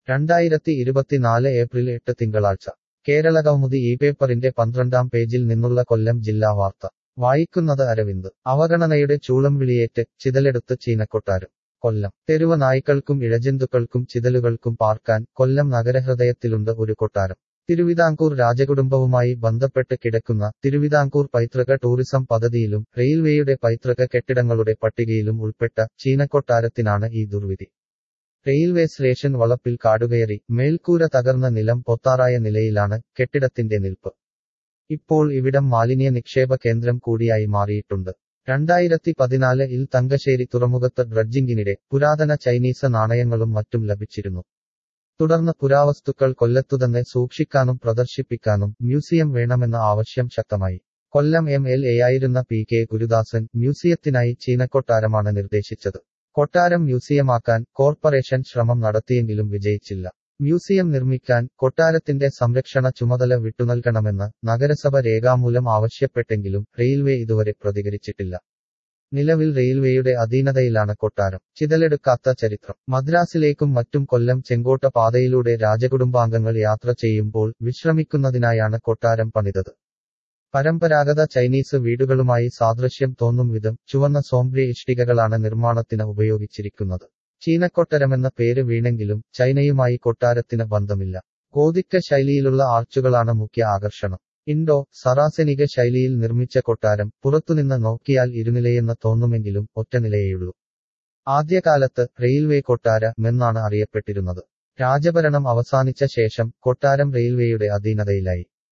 രണ്ടായിരത്തി ഇരുപത്തിനാല് ഏപ്രിൽ എട്ട് തിങ്കളാഴ്ച കേരളകൗമുദി ഈ പേപ്പറിന്റെ പന്ത്രണ്ടാം പേജിൽ നിന്നുള്ള കൊല്ലം ജില്ലാ വാർത്ത വായിക്കുന്നത് അരവിന്ദ് അവഗണനയുടെ ചൂളം വിളിയേറ്റ് ചിതലെടുത്ത് ചീനക്കൊട്ടാരം കൊല്ലം തെരുവ നായ്ക്കൾക്കും ഇഴജന്തുക്കൾക്കും ചിതലുകൾക്കും പാർക്കാൻ കൊല്ലം നഗരഹൃദയത്തിലുണ്ട് ഒരു കൊട്ടാരം തിരുവിതാംകൂർ രാജകുടുംബവുമായി ബന്ധപ്പെട്ട് കിടക്കുന്ന തിരുവിതാംകൂർ പൈതൃക ടൂറിസം പദ്ധതിയിലും റെയിൽവേയുടെ പൈതൃക കെട്ടിടങ്ങളുടെ പട്ടികയിലും ഉൾപ്പെട്ട ചീനക്കൊട്ടാരത്തിനാണ് ഈ ദുർവിധി റെയിൽവേ സ്റ്റേഷൻ വളപ്പിൽ കാടുകയറി മേൽക്കൂര തകർന്ന നിലം പൊത്താറായ നിലയിലാണ് കെട്ടിടത്തിന്റെ നിൽപ്പ് ഇപ്പോൾ ഇവിടം മാലിന്യ നിക്ഷേപ കേന്ദ്രം കൂടിയായി മാറിയിട്ടുണ്ട് രണ്ടായിരത്തി പതിനാല് ഇൽ തങ്കശ്ശേരി തുറമുഖത്ത് ഡ്രഡ്ജിംഗിനിടെ പുരാതന ചൈനീസ് നാണയങ്ങളും മറ്റും ലഭിച്ചിരുന്നു തുടർന്ന് പുരാവസ്തുക്കൾ കൊല്ലത്തുതന്നെ സൂക്ഷിക്കാനും പ്രദർശിപ്പിക്കാനും മ്യൂസിയം വേണമെന്ന ആവശ്യം ശക്തമായി കൊല്ലം എം എൽ എയായിരുന്ന പി കെ ഗുരുദാസൻ മ്യൂസിയത്തിനായി ചീനക്കൊട്ടാരമാണ് നിർദ്ദേശിച്ചത് കൊട്ടാരം മ്യൂസിയമാക്കാൻ കോർപ്പറേഷൻ ശ്രമം നടത്തിയെങ്കിലും വിജയിച്ചില്ല മ്യൂസിയം നിർമ്മിക്കാൻ കൊട്ടാരത്തിന്റെ സംരക്ഷണ ചുമതല വിട്ടുനൽകണമെന്ന് നഗരസഭ രേഖാമൂലം ആവശ്യപ്പെട്ടെങ്കിലും റെയിൽവേ ഇതുവരെ പ്രതികരിച്ചിട്ടില്ല നിലവിൽ റെയിൽവേയുടെ അധീനതയിലാണ് കൊട്ടാരം ചിതലെടുക്കാത്ത ചരിത്രം മദ്രാസിലേക്കും മറ്റും കൊല്ലം ചെങ്കോട്ട പാതയിലൂടെ രാജകുടുംബാംഗങ്ങൾ യാത്ര ചെയ്യുമ്പോൾ വിശ്രമിക്കുന്നതിനായാണ് കൊട്ടാരം പണിതത് പരമ്പരാഗത ചൈനീസ് വീടുകളുമായി സാദൃശ്യം തോന്നും വിധം ചുവന്ന സോംബ്രി ഇഷ്ടികകളാണ് നിർമ്മാണത്തിന് ഉപയോഗിച്ചിരിക്കുന്നത് ചീനക്കൊട്ടരമെന്ന പേര് വീണെങ്കിലും ചൈനയുമായി കൊട്ടാരത്തിന് ബന്ധമില്ല ഗോതിക്ക ശൈലിയിലുള്ള ആർച്ചുകളാണ് മുഖ്യ ആകർഷണം ഇൻഡോ സറാസനിക ശൈലിയിൽ നിർമ്മിച്ച കൊട്ടാരം പുറത്തുനിന്ന് നോക്കിയാൽ ഇരുനിലയെന്ന് തോന്നുമെങ്കിലും ഒറ്റനിലയേയുള്ളൂ ആദ്യകാലത്ത് റെയിൽവേ കൊട്ടാരമെന്നാണ് അറിയപ്പെട്ടിരുന്നത് രാജഭരണം അവസാനിച്ച ശേഷം കൊട്ടാരം റെയിൽവേയുടെ അധീനതയിലായി